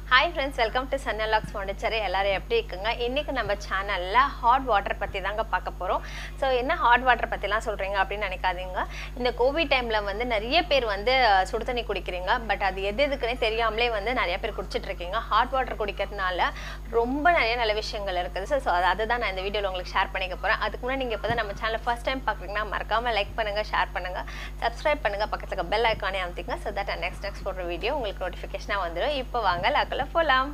hi friends welcome to சன்னலாக்ஸ் பாண்டிச்சேரி எல்லாரும் எப்படி இருக்குங்க இன்றைக்கி நம்ம சேனலில் ஹாட் வாட்டர் பற்றி தாங்க பார்க்க போகிறோம் ஸோ என்ன ஹாட் வாட்டர் பற்றிலாம் சொல்கிறீங்க அப்படின்னு நினைக்காதீங்க இந்த கோவிட் டைமில் வந்து நிறைய பேர் வந்து அஹ், சுடு தண்ணி குடிக்கிறீங்க பட் அது எது எதுக்குன்னே தெரியாமலே வந்து நிறைய பேர் குடிச்சிட்டு இருக்கீங்க ஹாட் வாட்டர் குடிக்கிறதுனால ரொம்ப நிறைய நல்ல விஷயங்கள் இருக்குது ஸோ ஸோ அதை தான் நான் இந்த வீடியோவில் உங்களுக்கு ஷேர் பண்ணிக்க போகிறேன் அதுக்கு முன்னாடி நீங்கள் இப்போ தான் நம்ம சேனலை ஃபஸ்ட் டைம் பார்க்குறீங்கன்னா மறக்காமல் லைக் பண்ணுங்கள் ஷேர் பண்ணுங்கள் சப்ஸ்கிரைப் பண்ணுங்கள் பக்கத்தில் பெல் ஐக்கானே அமைத்திங்க ஸோ தட் நெக்ஸ்ட் நெக்ஸ்ட் போடுற வீடியோ உங்களுக்கு நோட்டிஃபிகேஷனாக வந்துடும் இப்போ வாங்க லாக்கில் போகலாம்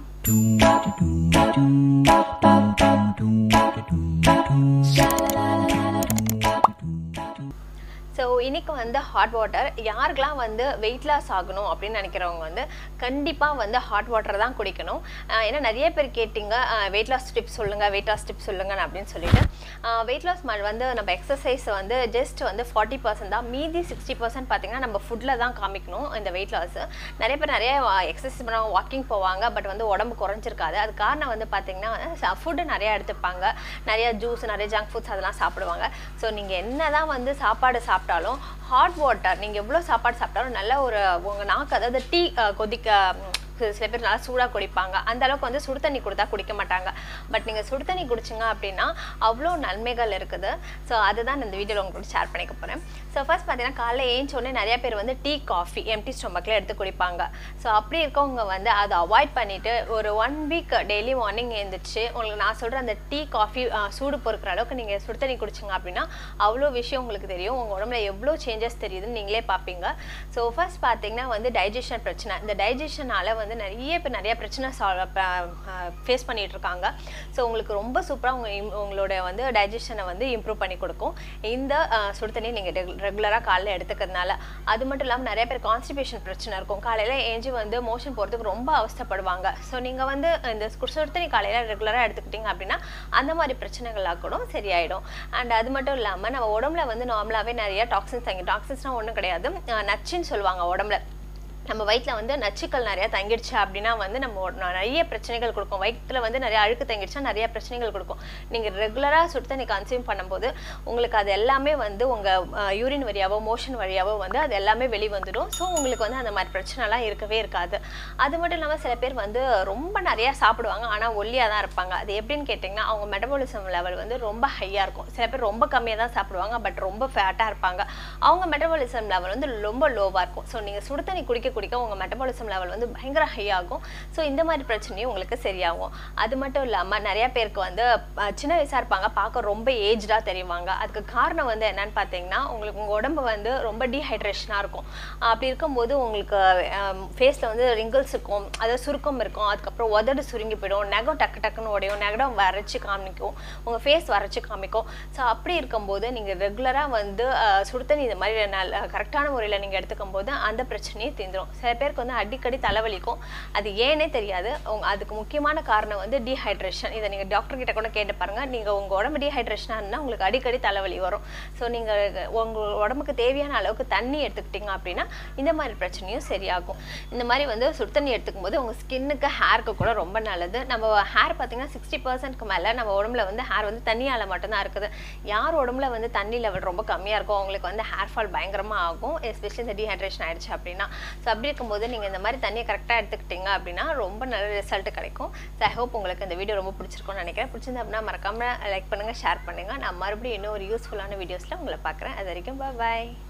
ஸோ இன்னைக்கு வந்து ஹாட் வாட்டர் யாருக்கெல்லாம் வந்து வெயிட் லாஸ் ஆகணும் அப்படின்னு நினைக்கிறவங்க வந்து கண்டிப்பாக வந்து ஹாட் வாட்டர் தான் குடிக்கணும் ஆஹ் ஏன்னா நிறைய பேர் கேட்டிங்க வெயிட் லாஸ் டிப்ஸ் சொல்லுங்கள் வெயிட் லாஸ் டிப்ஸ் சொல்லுங்கள் அப்படின்னு சொல்லிட்டு வெயிட் லாஸ் வந்து நம்ம எக்ஸசைஸ் வந்து ஜஸ்ட் வந்து ஃபார்ட்டி பர்சன்ட் தான் மீதி சிக்ஸ்டி பர்சன்ட் பார்த்தீங்கன்னா நம்ம ஃபுட்டில் தான் காமிக்கணும் இந்த வெயிட் லாஸ் நிறைய பேர் நிறைய எக்ஸசைஸ் பண்ணுவாங்க வாக்கிங் போவாங்க பட் வந்து உடம்பு குறைஞ்சிருக்காது அது காரணம் வந்து பார்த்தீங்கன்னா ஃபுட்டு நிறைய எடுத்துப்பாங்க நிறைய ஜூஸ் நிறைய ஜங்க் ஃபுட்ஸ் அதெல்லாம் சாப்பிடுவாங்க ஸோ நீங்கள் என்ன தான் வந்து சாப்பாடு சாப்பிட்டாலும் ஹாட் வாட்டர் நீங்கள் எவ்வளோ சாப்பாடு சாப்பிட்டாலும் நல்ல ஒரு உங்கள் நாக்கு அதாவது டீ கொதிக்க ம், சில பேர் நல்லா சூடாக குடிப்பாங்க அந்த அளவுக்கு வந்து சுடு தண்ணி கொடுத்தா குடிக்க மாட்டாங்க பட் நீங்கள் சுடு தண்ணி குடிச்சிங்க அப்படின்னா அவ்வளோ நன்மைகள் இருக்குது ஸோ அதுதான் இந்த வீடியோவில் உங்களுக்கு ஷேர் பண்ணிக்க போகிறேன் ஸோ ஃபர்ஸ்ட் பார்த்தீங்கன்னா காலைல ஏஞ்ச உடனே நிறைய பேர் வந்து டீ காஃபி எம்டி ஸ்டொமக்கில் எடுத்து குடிப்பாங்க ஸோ அப்படி இருக்கவங்க வந்து அதை அவாய்ட் பண்ணிவிட்டு ஒரு ஒன் வீக் டெய்லி மார்னிங் எழுந்திரிச்சு உங்களுக்கு நான் சொல்கிற அந்த டீ காஃபி சூடு பொறுக்கிற அளவுக்கு நீங்கள் சுடு தண்ணி குடிச்சிங்க அப்படின்னா அவ்வளோ விஷயம் உங்களுக்கு தெரியும் உங்கள் உடம்புல எவ்வளோ சேஞ்சஸ் தெரியுதுன்னு நீங்களே பார்ப்பீங்க ஸோ ஃபர்ஸ்ட் பார்த்தீங்கன்னா வந்து டைஜஷன் பிரச்சனை இந்த டைஜஷனால் வந்து நிறைய பேர் நிறைய பிரச்சனை சால்வ் ஃபேஸ் பண்ணிட்டு இருக்காங்க ஸோ உங்களுக்கு ரொம்ப சூப்பராக உங்கள் im- உங்களோட வந்து டைஜஷனை வந்து இம்ப்ரூவ் பண்ணி கொடுக்கும் இந்த அஹ், சுடு தண்ணி நீங்கள் ரெகுலராக காலையில் எடுத்துக்கிறதுனால அது மட்டும் இல்லாமல் நிறைய பேர் கான்ஸ்டிபேஷன் பிரச்சனை இருக்கும் காலையில் ஏஞ்சி வந்து மோஷன் போகிறதுக்கு ரொம்ப அவஸ்தைப்படுவாங்க ஸோ நீங்கள் வந்து இந்த சு- சுடு தண்ணி காலையில் ரெகுலராக எடுத்துக்கிட்டீங்க அப்படின்னா அந்த மாதிரி பிரச்சனைகளாக கூட சரியாயிடும் அண்ட் அது மட்டும் இல்லாமல் நம்ம உடம்புல வந்து நார்மலாகவே நிறைய டாக்ஸின்ஸ் தங்கி டாக்ஸின்ஸ்னால் ஒன்றும் கிடையாது அஹ், நச்சுன்னு சொல்லுவாங்க உடம்புல நம்ம வயிற்றில் வந்து நச்சுக்கள் நிறையா தங்கிடுச்சு அப்படின்னா வந்து நம்ம உட- நிறைய பிரச்சனைகள் கொடுக்கும் வயிற்றில் வந்து நிறைய அழுக்கு தங்கிடுச்சா நிறைய பிரச்சனைகள் கொடுக்கும் நீங்கள் ரெகுலராக சுடு தண்ணி கன்சியூம் பண்ணும்போது உங்களுக்கு அது எல்லாமே வந்து உங்கள் யூரின் வழியாவோ மோஷன் வழியாவோ வந்து அது எல்லாமே வெளி வந்துடும் ஸோ உங்களுக்கு வந்து அந்த மாதிரி பிரச்சனைலாம் இருக்கவே இருக்காது அது மட்டும் இல்லாமல் சில பேர் வந்து ரொம்ப நிறையா சாப்பிடுவாங்க ஆனால் ஒல்லியாக தான் இருப்பாங்க அது எப்படின்னு கேட்டிங்கன்னா அவங்க மெட்டபாலிசம் லெவல் வந்து ரொம்ப ஹையாக இருக்கும் சில பேர் ரொம்ப கம்மியாக தான் சாப்பிடுவாங்க பட் ரொம்ப ஃபேட்டாக இருப்பாங்க அவங்க மெட்டபாலிசம் லெவல் வந்து ரொம்ப லோவாக இருக்கும் ஸோ நீங்கள் சுடு தண்ணி குடிக்க குடிக்க உங்கள் மெட்டபாலிசம் லெவல் வந்து பயங்கர ஹை ஆகும் ஸோ இந்த மாதிரி பிரச்சனையும் உங்களுக்கு சரியாகும் அது மட்டும் இல்லாமல் நிறைய பேருக்கு வந்து அஹ், சின்ன வயசாக இருப்பாங்க பார்க்க ரொம்ப ஏஜ்டாக தெரிவாங்க அதுக்கு காரணம் வந்து என்னன்னு பார்த்தீங்கன்னா உங்களுக்கு உங்கள் உடம்பு வந்து ரொம்ப டீஹைட்ரேஷனாக இருக்கும் அஹ், அப்படி இருக்கும்போது உங்களுக்கு ஃபேஸில் வந்து ரிங்கிள்ஸ் இருக்கும் அதாவது சுருக்கம் இருக்கும் அதுக்கப்புறம் உதடு சுருங்கி போயிடும் நகம் டக்கு டக்குன்னு உடையும் நகம் வரைச்சி காமிக்கும் உங்கள் ஃபேஸ் வரைச்சி காமிக்கும் ஸோ அப்படி இருக்கும்போது நீங்கள் ரெகுலராக வந்து அஹ், சுடு தண்ணி இந்த மாதிரி நல்ல கரெக்டான முறையில் நீங்கள் எடுத்துக்கும் போது அந்த பிரச்சனையே தீந்துரும் சில பேருக்கு வந்து அடிக்கடி தலைவலிக்கும் அது ஏனே தெரியாது உங்க அதுக்கு முக்கியமான காரணம் வந்து டீஹைட்ரேஷன் இதை நீங்கள் டாக்டர் கிட்ட கூட கேட்டு பாருங்க நீங்கள் உங்கள் உடம்பு டீஹைட்ரேஷனாக இருந்தால் உங்களுக்கு அடிக்கடி தலைவலி வரும் ஸோ நீங்கள் உங்கள் உடம்புக்கு தேவையான அளவுக்கு தண்ணி எடுத்துக்கிட்டீங்க அப்படின்னா இந்த மாதிரி பிரச்சனையும் சரியாகும் இந்த மாதிரி வந்து சுடு தண்ணி எடுத்துக்கும் போது உங்கள் ஸ்கின்னுக்கு ஹேருக்கு கூட ரொம்ப நல்லது நம்ம ஹேர் பார்த்தீங்கன்னா சிக்ஸ்டி பர்சன்ட்க்கு மேலே நம்ம உடம்புல வந்து ஹேர் வந்து தண்ணியால் மட்டும்தான் இருக்குது யார் உடம்புல வந்து தண்ணி லெவல் ரொம்ப கம்மியாக இருக்கும் அவங்களுக்கு வந்து ஹேர் ஃபால் பயங்கரமாக ஆகும் எஸ்பெஷலி இந்த டீஹைட்ரேஷன் ஆயிடுச்சு அப்படின்னா ஸோ அப்படி இருக்கும்போது நீங்கள் இந்த மாதிரி தண்ணியை கரெக்டாக எடுத்துக்கிட்டீங்க அப்படின்னா ரொம்ப நல்ல ரிசல்ட் கிடைக்கும் ஸோ ஐ ஹோப் உங்களுக்கு இந்த வீடியோ ரொம்ப பிடிச்சிருக்கும்னு நினைக்கிறேன் பிடிச்சிருந்தா அப்படின்னா மறக்காம லைக் பண்ணுங்கள் ஷேர் பண்ணுங்கள் நான் மறுபடியும் இன்னும் ஒரு யூஸ்ஃபுல்லான வீடியோஸில் உங்களை பார்க்குறேன் அது வரைக்கும் பாய்